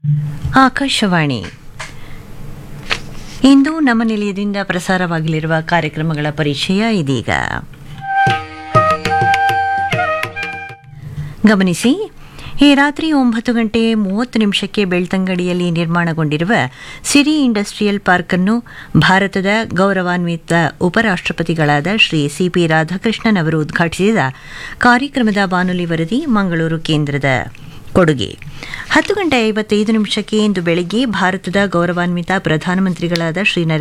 ಆಕಾಶವಾಣಿ ಇಂದು ನಮ್ಮ ನಿಲಯದಿಂದ ಪ್ರಸಾರವಾಗಲಿರುವ ಕಾರ್ಯಕ್ರಮಗಳ ಪರಿಚಯ ಇದೀಗ ಗಮನಿಸಿ ಈ ರಾತ್ರಿ ಒಂಬತ್ತು ಗಂಟೆ ಮೂವತ್ತು ನಿಮಿಷಕ್ಕೆ ಬೆಳ್ತಂಗಡಿಯಲ್ಲಿ ನಿರ್ಮಾಣಗೊಂಡಿರುವ ಸಿರಿ ಇಂಡಸ್ಟ್ರಿಯಲ್ ಪಾರ್ಕ್ ಅನ್ನು ಭಾರತದ ಗೌರವಾನ್ವಿತ ಉಪರಾಷ್ಟಪತಿಗಳಾದ ಶ್ರೀ ಸಿಪಿ ರಾಧಾಕೃಷ್ಣನ್ ಅವರು ಉದ್ಘಾಟಿಸಿದ ಕಾರ್ಯಕ್ರಮದ ಬಾನುಲಿ ವರದಿ ಮಂಗಳೂರು ಕೇಂದ್ರದ ಕೊಡುಗೆ ಹತ್ತು ಗಂಟೆ ಐವತ್ತೈದು ನಿಮಿಷಕ್ಕೆ ಇಂದು ಬೆಳಗ್ಗೆ ಭಾರತದ ಗೌರವಾನ್ವಿತ ಪ್ರಧಾನಮಂತ್ರಿಗಳಾದ ಶ್ರೀ